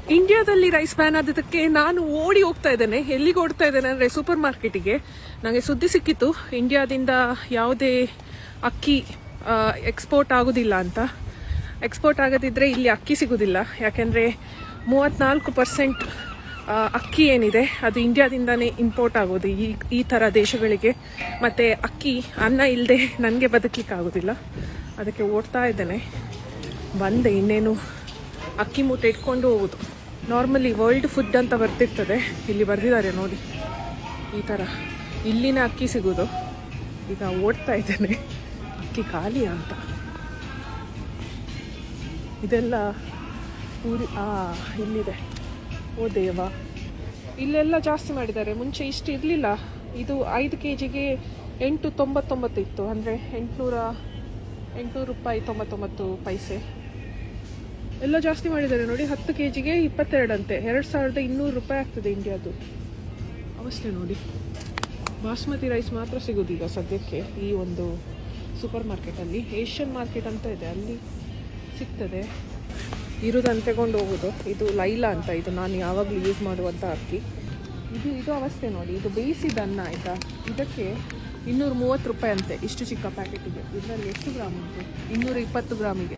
ಇಂಡಿಯಾದಲ್ಲಿ rice ban ಆದದಕ್ಕೆ ನಾನು ಓಡಿ ಹೋಗ್ತಾ ಇದ್ದೇನೆ ಎಲ್ಲಿಗೆ ಓಡ್ತಾ ಇದ್ದೇನೆ ಅಂದರೆ ಸೂಪರ್ ಮಾರ್ಕೆಟಿಗೆ ನನಗೆ ಸುದ್ದಿ ಸಿಕ್ಕಿತ್ತು ಇಂಡಿಯಾದಿಂದ ಯಾವುದೇ ಅಕ್ಕಿ ಎಕ್ಸ್ಪೋರ್ಟ್ ಆಗೋದಿಲ್ಲ ಅಂತ ಎಕ್ಸ್ಪೋರ್ಟ್ ಆಗದಿದ್ದರೆ ಇಲ್ಲಿ ಅಕ್ಕಿ ಸಿಗೋದಿಲ್ಲ ಯಾಕೆಂದರೆ ಮೂವತ್ತ್ನಾಲ್ಕು ಪರ್ಸೆಂಟ್ ಅಕ್ಕಿ ಏನಿದೆ ಅದು ಇಂಡಿಯಾದಿಂದನೇ ಇಂಪೋರ್ಟ್ ಆಗೋದು ಈ ಈ ಥರ ದೇಶಗಳಿಗೆ ಮತ್ತು ಅಕ್ಕಿ ಅನ್ನ ಇಲ್ಲದೆ ನನಗೆ ಬದುಕಲಿಕ್ಕೆ ಆಗೋದಿಲ್ಲ ಅದಕ್ಕೆ ಓಡ್ತಾ ಇದ್ದೇನೆ ಬಂದೆ ಇನ್ನೇನು ಅಕ್ಕಿ ಮೂಟೆ ಇಟ್ಕೊಂಡು ಹೋಗೋದು ನಾರ್ಮಲಿ ವರ್ಲ್ಡ್ ಫುಡ್ ಅಂತ ಬರ್ತಿರ್ತದೆ ಇಲ್ಲಿ ಬರೆದಿದ್ದಾರೆ ನೋಡಿ ಈ ಥರ ಇಲ್ಲಿನ ಅಕ್ಕಿ ಸಿಗೋದು ಈಗ ಓಡ್ತಾ ಇದ್ದೇನೆ ಅಕ್ಕಿ ಖಾಲಿ ಅಂತ ಇದೆಲ್ಲ ಊರಿ ಆ ಇಲ್ಲಿದೆ ಓ ದೇವ ಇಲ್ಲೆಲ್ಲ ಜಾಸ್ತಿ ಮಾಡಿದ್ದಾರೆ ಮುಂಚೆ ಇಷ್ಟು ಇರಲಿಲ್ಲ ಇದು ಐದು ಕೆ ಜಿಗೆ ಎಂಟು ತೊಂಬತ್ತೊಂಬತ್ತು ಇತ್ತು ಅಂದರೆ ಎಂಟುನೂರ ಎಂಟುನೂರು ರೂಪಾಯಿ ತೊಂಬತ್ತೊಂಬತ್ತು ಪೈಸೆ ಎಲ್ಲ ಜಾಸ್ತಿ ಮಾಡಿದ್ದಾರೆ ನೋಡಿ ಹತ್ತು ಕೆ ಜಿಗೆ ಇಪ್ಪತ್ತೆರಡಂತೆ ಎರಡು ಸಾವಿರದ ಇನ್ನೂರು ರೂಪಾಯಿ ಆಗ್ತದೆ ಇಂಡಿಯಾದು ಅವಸ್ಥೆ ನೋಡಿ ಬಾಸ್ಮತಿ ರೈಸ್ ಮಾತ್ರ ಸಿಗೋದು ಈಗ ಸದ್ಯಕ್ಕೆ ಈ ಒಂದು ಸೂಪರ್ ಮಾರ್ಕೆಟಲ್ಲಿ ಏಷ್ಯನ್ ಮಾರ್ಕೆಟ್ ಅಂತ ಇದೆ ಅಲ್ಲಿ ಸಿಗ್ತದೆ ಇರುದನ್ನು ತಗೊಂಡು ಹೋಗೋದು ಇದು ಲೈಲಾ ಅಂತ ಇದು ನಾನು ಯಾವಾಗಲೂ ಯೂಸ್ ಮಾಡುವಂಥ ಅಕ್ಕಿ ಇದು ಇದು ಅವಸ್ಥೆ ನೋಡಿ ಇದು ಬೇಯಿಸಿದ ಅನ್ನ ಆಯಿತಾ ಇದಕ್ಕೆ ಇನ್ನೂರ ಮೂವತ್ತು ರೂಪಾಯಿ ಅಂತೆ ಇಷ್ಟು ಚಿಕ್ಕ ಪ್ಯಾಕೆಟಿಗೆ ಇದರಲ್ಲಿ ಎಷ್ಟು ಗ್ರಾಮ್ ಉಂಟು ಇನ್ನೂರ ಇಪ್ಪತ್ತು ಗ್ರಾಮಿಗೆ